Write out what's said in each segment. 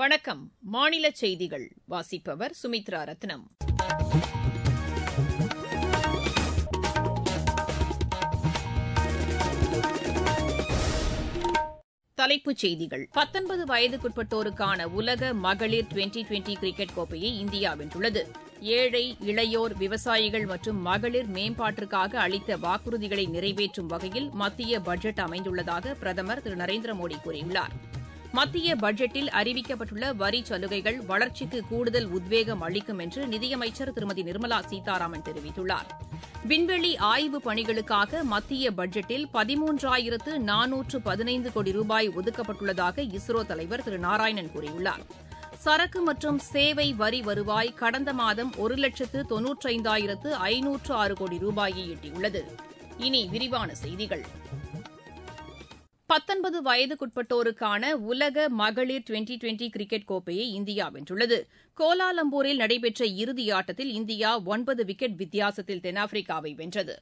வணக்கம் மாநில செய்திகள் வாசிப்பவர் சுமித்ரா ரத்னம் தலைப்புச் செய்திகள் பத்தொன்பது வயதுக்குட்பட்டோருக்கான உலக மகளிர் டுவெண்டி டுவெண்டி கிரிக்கெட் கோப்பையை இந்தியா வென்றுள்ளது ஏழை இளையோர் விவசாயிகள் மற்றும் மகளிர் மேம்பாட்டிற்காக அளித்த வாக்குறுதிகளை நிறைவேற்றும் வகையில் மத்திய பட்ஜெட் அமைந்துள்ளதாக பிரதமர் திரு நரேந்திர மோடி கூறியுள்ளார் மத்திய பட்ஜெட்டில் அறிவிக்கப்பட்டுள்ள வரி சலுகைகள் வளர்ச்சிக்கு கூடுதல் உத்வேகம் அளிக்கும் என்று நிதியமைச்சர் திருமதி நிர்மலா சீதாராமன் தெரிவித்துள்ளார் விண்வெளி ஆய்வு பணிகளுக்காக மத்திய பட்ஜெட்டில் பதிமூன்றாயிரத்து நானூற்று பதினைந்து கோடி ரூபாய் ஒதுக்கப்பட்டுள்ளதாக இஸ்ரோ தலைவர் திரு நாராயணன் கூறியுள்ளார் சரக்கு மற்றும் சேவை வரி வருவாய் கடந்த மாதம் ஒரு லட்சத்து தொன்னூற்றைந்தாயிரத்து ஐநூற்று ஆறு கோடி ரூபாயை எட்டியுள்ளது இனி விரிவான செய்திகள் பத்தொன்பது வயதுக்குட்பட்டோருக்கான உலக மகளிர் டுவெண்டி டுவெண்டி கிரிக்கெட் கோப்பையை இந்தியா வென்றுள்ளது கோலாலம்பூரில் நடைபெற்ற இறுதியாட்டத்தில் இந்தியா ஒன்பது விக்கெட் வித்தியாசத்தில் தென்னாப்பிரிக்காவை வென்றது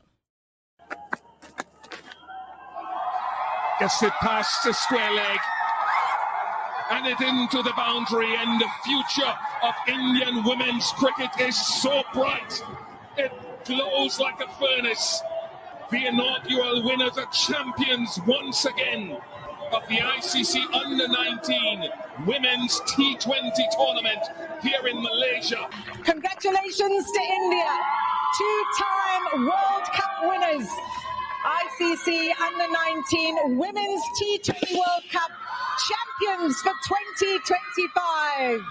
Gets it past the square leg. And it into the boundary, and the future of Indian women's cricket is so bright. It glows like a furnace. The inaugural winners are champions once again of the ICC Under 19 Women's T20 tournament here in Malaysia. Congratulations to India, two time World Cup winners. ICC Under 19 Women's T20 World Cup champions for 2025.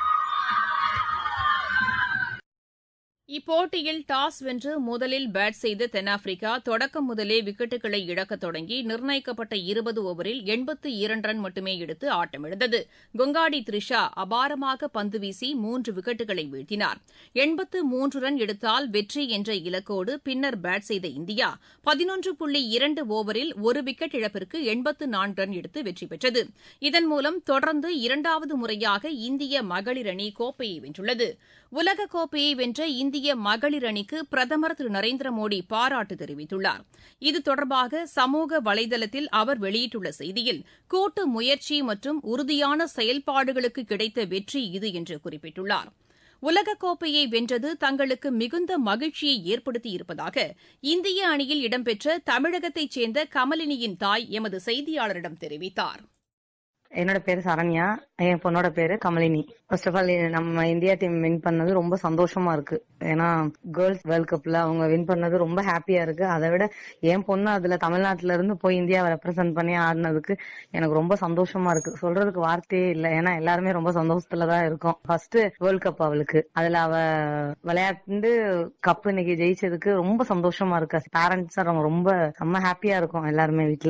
இப்போட்டியில் toss வென்று முதலில் bad செய்த தென்னாப்பிரிக்கா தொடக்கம் முதலே விக்கெட்டுகளை இழக்கத் தொடங்கி நிர்ணயிக்கப்பட்ட இருபது ஓவரில் எண்பத்து இரண்டு ரன் மட்டுமே எடுத்து ஆட்டமிழந்தது கொங்காடி த்ரிஷா அபாரமாக பந்து வீசி மூன்று விக்கெட்டுகளை வீழ்த்தினார் எண்பத்து மூன்று ரன் எடுத்தால் வெற்றி என்ற இலக்கோடு பின்னர் பேட் செய்த இந்தியா பதினொன்று புள்ளி இரண்டு ஓவரில் ஒரு விக்கெட் இழப்பிற்கு எண்பத்து நான்கு ரன் எடுத்து வெற்றி பெற்றது இதன் மூலம் தொடர்ந்து இரண்டாவது முறையாக இந்திய மகளிர் அணி கோப்பையை வென்றுள்ளது உலகக்கோப்பையை வென்ற இந்திய மகளிர் அணிக்கு பிரதமர் திரு நரேந்திர மோடி பாராட்டு தெரிவித்துள்ளார் இது தொடர்பாக சமூக வலைதளத்தில் அவர் வெளியிட்டுள்ள செய்தியில் கூட்டு முயற்சி மற்றும் உறுதியான செயல்பாடுகளுக்கு கிடைத்த வெற்றி இது என்று குறிப்பிட்டுள்ளார் உலகக்கோப்பையை வென்றது தங்களுக்கு மிகுந்த மகிழ்ச்சியை ஏற்படுத்தியிருப்பதாக இந்திய அணியில் இடம்பெற்ற தமிழகத்தைச் சேர்ந்த கமலினியின் தாய் எமது செய்தியாளரிடம் தெரிவித்தார் என்னோட பேரு சரண்யா என் பொண்ணோட பேரு கமலினி ஃபர்ஸ்ட் ஆஃப் ஆல் நம்ம இந்தியா டீம் வின் பண்ணது ரொம்ப சந்தோஷமா இருக்கு ஏன்னா கேர்ள்ஸ் வேர்ல்ட் கப்ல அவங்க வின் பண்ணது ரொம்ப ஹாப்பியா இருக்கு அதை விட என் பொண்ணு அதுல தமிழ்நாட்டுல இருந்து போய் இந்தியாவை ரெப்ரசென்ட் பண்ணி ஆடினதுக்கு எனக்கு ரொம்ப சந்தோஷமா இருக்கு சொல்றதுக்கு வார்த்தையே இல்லை ஏன்னா எல்லாருமே ரொம்ப சந்தோஷத்துலதான் இருக்கோம் ஃபர்ஸ்ட் வேர்ல்ட் கப் அவளுக்கு அதுல அவ விளையாண்டு கப் இன்னைக்கு ஜெயிச்சதுக்கு ரொம்ப சந்தோஷமா இருக்கு பேரண்ட்ஸ் ரொம்ப ரொம்ப ஹாப்பியா இருக்கும் எல்லாருமே வீட்டுல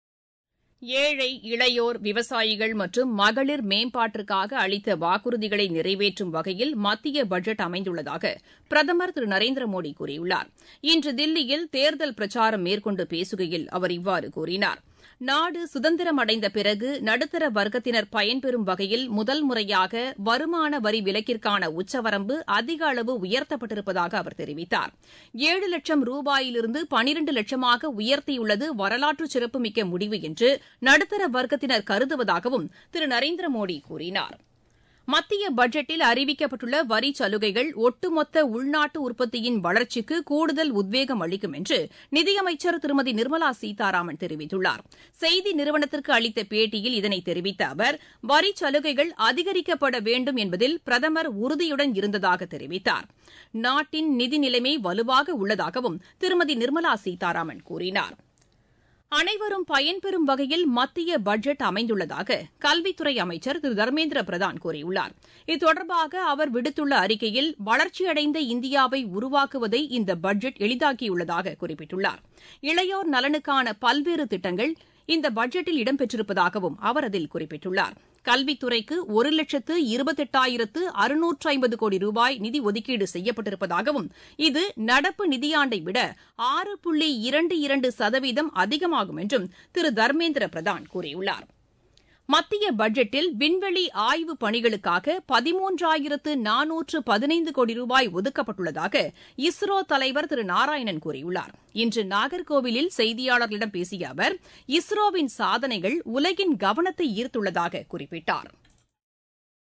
ஏழை இளையோர் விவசாயிகள் மற்றும் மகளிர் மேம்பாட்டிற்காக அளித்த வாக்குறுதிகளை நிறைவேற்றும் வகையில் மத்திய பட்ஜெட் அமைந்துள்ளதாக பிரதமர் திரு நரேந்திர மோடி கூறியுள்ளார் இன்று தில்லியில் தேர்தல் பிரச்சாரம் மேற்கொண்டு பேசுகையில் அவர் இவ்வாறு கூறினார் நாடு சுதந்திரம் அடைந்த பிறகு நடுத்தர வர்க்கத்தினர் பயன்பெறும் வகையில் முதல் முறையாக வருமான வரி விலக்கிற்கான உச்சவரம்பு அதிக அளவு உயர்த்தப்பட்டிருப்பதாக அவர் தெரிவித்தார் ஏழு லட்சம் ரூபாயிலிருந்து பனிரண்டு லட்சமாக உயர்த்தியுள்ளது வரலாற்று சிறப்புமிக்க முடிவு என்று நடுத்தர வர்க்கத்தினர் கருதுவதாகவும் திரு நரேந்திர மோடி கூறினார் மத்திய பட்ஜெட்டில் அறிவிக்கப்பட்டுள்ள வரி சலுகைகள் ஒட்டுமொத்த உள்நாட்டு உற்பத்தியின் வளர்ச்சிக்கு கூடுதல் உத்வேகம் அளிக்கும் என்று நிதியமைச்சர் திருமதி நிர்மலா சீதாராமன் தெரிவித்துள்ளார் செய்தி நிறுவனத்திற்கு அளித்த பேட்டியில் இதனை தெரிவித்த அவர் வரி சலுகைகள் அதிகரிக்கப்பட வேண்டும் என்பதில் பிரதமர் உறுதியுடன் இருந்ததாக தெரிவித்தார் நாட்டின் நிதி நிலைமை வலுவாக உள்ளதாகவும் திருமதி நிர்மலா சீதாராமன் கூறினார் அனைவரும் பயன்பெறும் வகையில் மத்திய பட்ஜெட் அமைந்துள்ளதாக கல்வித்துறை அமைச்சர் திரு தர்மேந்திர பிரதான் கூறியுள்ளார் இது தொடர்பாக அவர் விடுத்துள்ள அறிக்கையில் வளர்ச்சியடைந்த இந்தியாவை உருவாக்குவதை இந்த பட்ஜெட் எளிதாக்கியுள்ளதாக குறிப்பிட்டுள்ளார் இளையோர் நலனுக்கான பல்வேறு திட்டங்கள் இந்த பட்ஜெட்டில் இடம்பெற்றிருப்பதாகவும் அவர் அதில் குறிப்பிட்டுள்ளார் கல்வித்துறைக்கு ஒரு லட்சத்து இருபத்தெட்டாயிரத்து அறுநூற்று ஐம்பது கோடி ரூபாய் நிதி ஒதுக்கீடு செய்யப்பட்டிருப்பதாகவும் இது நடப்பு நிதியாண்டை விட ஆறு புள்ளி இரண்டு இரண்டு சதவீதம் அதிகமாகும் என்றும் திரு தர்மேந்திர பிரதான் கூறியுள்ளார் மத்திய பட்ஜெட்டில் விண்வெளி ஆய்வு பணிகளுக்காக பதிமூன்றாயிரத்து நானூற்று பதினைந்து கோடி ரூபாய் ஒதுக்கப்பட்டுள்ளதாக இஸ்ரோ தலைவர் திரு நாராயணன் கூறியுள்ளார் இன்று நாகர்கோவிலில் செய்தியாளர்களிடம் பேசிய அவர் இஸ்ரோவின் சாதனைகள் உலகின் கவனத்தை ஈர்த்துள்ளதாக குறிப்பிட்டார்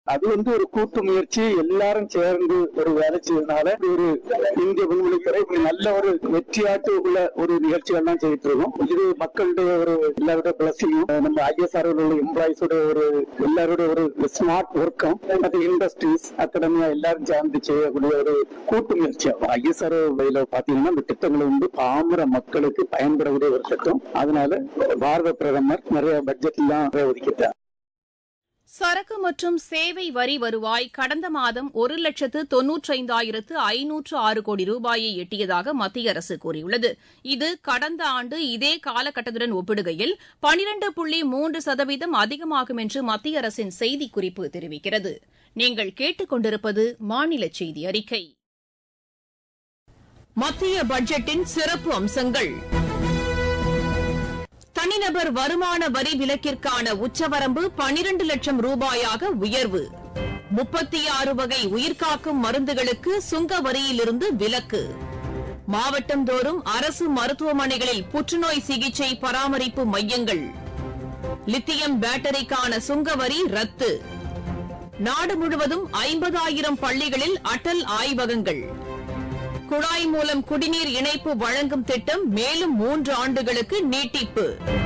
அது வந்து ஒரு கூட்டு முயற்சி எல்லாரும் சேர்ந்து ஒரு வேலை செய்யறதுனால ஒரு இந்திய விண்வெளித்துறை இப்படி நல்ல ஒரு வெற்றியாட்டு உள்ள ஒரு நிகழ்ச்சிகள் தான் செய்யிட்டு இருக்கோம் இது மக்களுடைய ஒரு எல்லாருடைய பிளஸிங்கும் நம்ம ஐஎஸ்ஆர் உள்ள எம்ப்ளாயிஸோட ஒரு எல்லாருடைய ஒரு ஸ்மார்ட் ஒர்க்கும் மற்ற இண்டஸ்ட்ரீஸ் அகாடமியா எல்லாரும் சேர்ந்து செய்யக்கூடிய ஒரு கூட்டு முயற்சி ஐஎஸ்ஆர் வகையில பாத்தீங்கன்னா இந்த திட்டங்களை வந்து பாமர மக்களுக்கு பயன்படக்கூடிய ஒரு திட்டம் அதனால பாரத பிரதமர் நிறைய பட்ஜெட் எல்லாம் ஒதுக்கிட்டார் சரக்கு மற்றும் சேவை வரி வருவாய் கடந்த மாதம் ஒரு லட்சத்து தொன்னூற்றைந்தாயிரத்து ஐநூற்று ஆறு கோடி ரூபாயை எட்டியதாக மத்திய அரசு கூறியுள்ளது இது கடந்த ஆண்டு இதே காலகட்டத்துடன் ஒப்பிடுகையில் பனிரண்டு புள்ளி மூன்று சதவீதம் அதிகமாகும் என்று மத்திய அரசின் செய்திக்குறிப்பு தெரிவிக்கிறது நீங்கள் கேட்டுக் கொண்டிருப்பது மாநில செய்தி அறிக்கை மத்திய பட்ஜெட்டின் சிறப்பு அம்சங்கள் தனிநபர் வருமான வரி விலக்கிற்கான உச்சவரம்பு பனிரண்டு லட்சம் ரூபாயாக உயர்வு முப்பத்தி ஆறு வகை உயிர்காக்கும் மருந்துகளுக்கு சுங்க வரியிலிருந்து விலக்கு மாவட்டந்தோறும் அரசு மருத்துவமனைகளில் புற்றுநோய் சிகிச்சை பராமரிப்பு மையங்கள் லித்தியம் பேட்டரிக்கான சுங்க வரி ரத்து நாடு முழுவதும் ஐம்பதாயிரம் பள்ளிகளில் அடல் ஆய்வகங்கள் குழாய் மூலம் குடிநீர் இணைப்பு வழங்கும் திட்டம் மேலும் மூன்று ஆண்டுகளுக்கு நீட்டிப்பு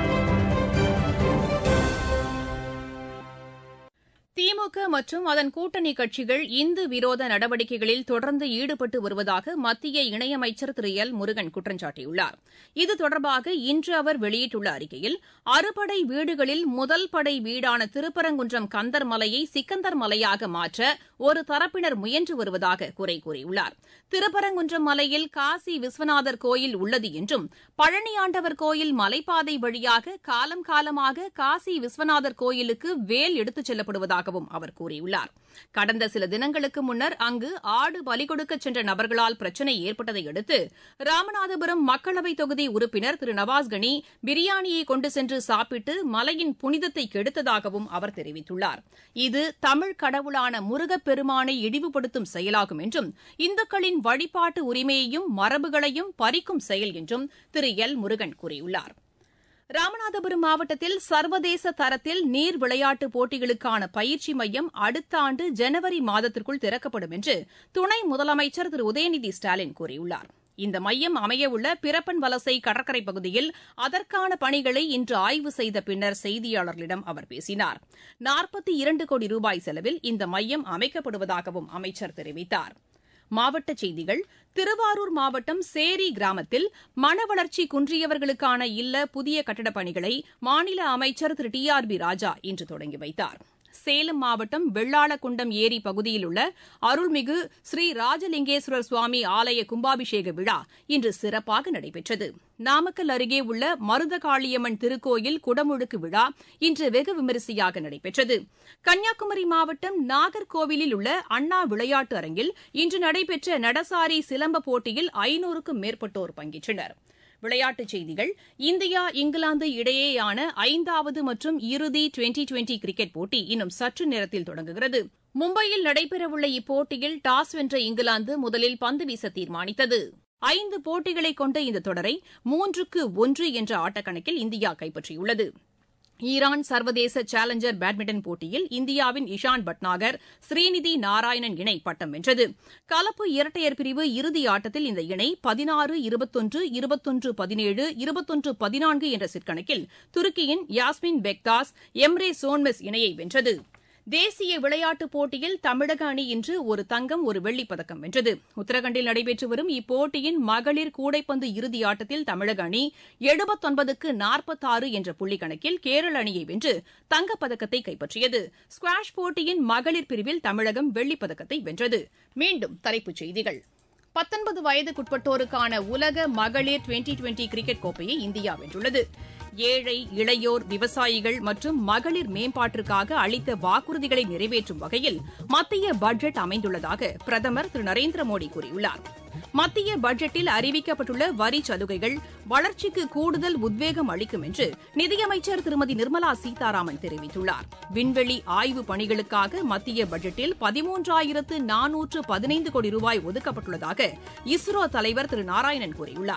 திமுக மற்றும் அதன் கூட்டணி கட்சிகள் இந்து விரோத நடவடிக்கைகளில் தொடர்ந்து ஈடுபட்டு வருவதாக மத்திய இணையமைச்சர் திரு எல் முருகன் குற்றம் சாட்டியுள்ளார் இது தொடர்பாக இன்று அவர் வெளியிட்டுள்ள அறிக்கையில் அறுபடை வீடுகளில் முதல் படை வீடான திருப்பரங்குன்றம் கந்தர் மலையை சிக்கந்தர் மலையாக மாற்ற ஒரு தரப்பினர் முயன்று வருவதாக குறை கூறியுள்ளார் திருப்பரங்குன்றம் மலையில் காசி விஸ்வநாதர் கோயில் உள்ளது என்றும் பழனியாண்டவர் கோயில் மலைப்பாதை வழியாக காலம் காலமாக காசி விஸ்வநாதர் கோயிலுக்கு வேல் எடுத்துச் செல்லப்படுவதாகவும் அவர் கூறியுள்ளார் கடந்த சில தினங்களுக்கு முன்னர் அங்கு ஆடு பலி கொடுக்க சென்ற நபர்களால் பிரச்சினை ஏற்பட்டதை அடுத்து ராமநாதபுரம் மக்களவைத் தொகுதி உறுப்பினர் திரு நவாஸ் கனி பிரியாணியை கொண்டு சென்று சாப்பிட்டு மலையின் புனிதத்தை கெடுத்ததாகவும் அவர் தெரிவித்துள்ளார் இது தமிழ் கடவுளான முருகப்பெருமானை இழிவுபடுத்தும் செயலாகும் என்றும் இந்துக்களின் வழிபாட்டு உரிமையையும் மரபுகளையும் பறிக்கும் செயல் என்றும் திரு எல் முருகன் கூறியுள்ளார் ராமநாதபுரம் மாவட்டத்தில் சர்வதேச தரத்தில் நீர் விளையாட்டுப் போட்டிகளுக்கான பயிற்சி மையம் அடுத்த ஆண்டு ஜனவரி மாதத்திற்குள் திறக்கப்படும் என்று துணை முதலமைச்சர் திரு உதயநிதி ஸ்டாலின் கூறியுள்ளார் இந்த மையம் அமையவுள்ள பிரப்பன் வலசை கடற்கரை பகுதியில் அதற்கான பணிகளை இன்று ஆய்வு செய்த பின்னர் செய்தியாளர்களிடம் அவர் பேசினார் நாற்பத்தி இரண்டு கோடி ரூபாய் செலவில் இந்த மையம் அமைக்கப்படுவதாகவும் அமைச்சர் தெரிவித்தார் மாவட்டச் செய்திகள் திருவாரூர் மாவட்டம் சேரி கிராமத்தில் மன வளர்ச்சி குன்றியவர்களுக்கான இல்ல புதிய கட்டடப் பணிகளை மாநில அமைச்சர் திரு டி ஆர் பி ராஜா இன்று தொடங்கி வைத்தார் சேலம் மாவட்டம் வெள்ளாளக்குண்டம் ஏரி பகுதியில் உள்ள அருள்மிகு ஸ்ரீ ராஜலிங்கேஸ்வரர் சுவாமி ஆலய கும்பாபிஷேக விழா இன்று சிறப்பாக நடைபெற்றது நாமக்கல் அருகே உள்ள மருதகாளியம்மன் திருக்கோயில் குடமுழுக்கு விழா இன்று வெகு விமரிசையாக நடைபெற்றது கன்னியாகுமரி மாவட்டம் நாகர்கோவிலில் உள்ள அண்ணா விளையாட்டு அரங்கில் இன்று நடைபெற்ற நடசாரி சிலம்ப போட்டியில் ஐநூறுக்கும் மேற்பட்டோர் பங்கேற்றனர் விளையாட்டுச் செய்திகள் இந்தியா இங்கிலாந்து இடையேயான ஐந்தாவது மற்றும் இறுதி டுவெண்டி டுவெண்டி கிரிக்கெட் போட்டி இன்னும் சற்று நேரத்தில் தொடங்குகிறது மும்பையில் நடைபெறவுள்ள இப்போட்டியில் டாஸ் வென்ற இங்கிலாந்து முதலில் பந்து வீச தீர்மானித்தது ஐந்து போட்டிகளை கொண்ட இந்த தொடரை மூன்றுக்கு ஒன்று என்ற ஆட்டக்கணக்கில் இந்தியா கைப்பற்றியுள்ளது ஈரான் சர்வதேச சேலஞ்சர் பேட்மிண்டன் போட்டியில் இந்தியாவின் இஷான் பட்நாகர் ஸ்ரீநிதி நாராயணன் இணை பட்டம் வென்றது கலப்பு இரட்டையர் பிரிவு இறுதி ஆட்டத்தில் இந்த இணை பதினாறு இருபத்தொன்று இருபத்தொன்று பதினேழு இருபத்தொன்று பதினான்கு என்ற சிற்கணக்கில் துருக்கியின் யாஸ்மின் பெக்தாஸ் எம்ரே சோன்மெஸ் இணையை வென்றது தேசிய விளையாட்டுப் போட்டியில் தமிழக அணி இன்று ஒரு தங்கம் ஒரு வெள்ளிப் பதக்கம் வென்றது உத்தரகண்டில் நடைபெற்று வரும் இப்போட்டியின் மகளிர் கூடைப்பந்து இறுதி ஆட்டத்தில் தமிழக அணி எழுபத்தொன்பதுக்கு நாற்பத்தாறு என்ற புள்ளி கணக்கில் கேரள அணியை வென்று தங்கப்பதக்கத்தை கைப்பற்றியது ஸ்குவாஷ் போட்டியின் மகளிர் பிரிவில் தமிழகம் வெள்ளிப் பதக்கத்தை வென்றது மீண்டும் தலைப்புச் செய்திகள் பத்தொன்பது வயதுக்குட்பட்டோருக்கான உலக மகளிர் டுவெண்டி டுவெண்டி கிரிக்கெட் கோப்பையை இந்தியா வென்றுள்ளது ஏழை இளையோர் விவசாயிகள் மற்றும் மகளிர் மேம்பாட்டிற்காக அளித்த வாக்குறுதிகளை நிறைவேற்றும் வகையில் மத்திய பட்ஜெட் அமைந்துள்ளதாக பிரதமர் திரு நரேந்திர மோடி கூறியுள்ளார் மத்திய பட்ஜெட்டில் அறிவிக்கப்பட்டுள்ள வரி சலுகைகள் வளர்ச்சிக்கு கூடுதல் உத்வேகம் அளிக்கும் என்று நிதியமைச்சர் திருமதி நிர்மலா சீதாராமன் தெரிவித்துள்ளார் விண்வெளி ஆய்வு பணிகளுக்காக மத்திய பட்ஜெட்டில் பதிமூன்றாயிரத்து நானூற்று பதினைந்து கோடி ரூபாய் ஒதுக்கப்பட்டுள்ளதாக இஸ்ரோ தலைவர் திரு நாராயணன் கூறியுள்ளார்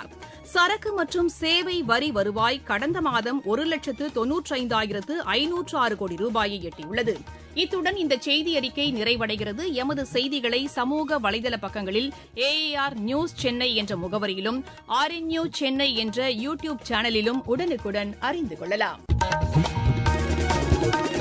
சரக்கு மற்றும் சேவை வரி வருவாய் கடந்த மாதம் ஒரு லட்சத்து தொன்னூற்றைந்தாயிரத்து ஐநூற்று ஆறு கோடி ரூபாயை எட்டியுள்ளது இத்துடன் இந்த செய்தி அறிக்கை நிறைவடைகிறது எமது செய்திகளை சமூக வலைதள பக்கங்களில் ஏஏஆர் நியூஸ் சென்னை என்ற முகவரியிலும் ஆர் என் நியூஸ் சென்னை என்ற யூ டியூப் சேனலிலும் உடனுக்குடன் அறிந்து கொள்ளலாம்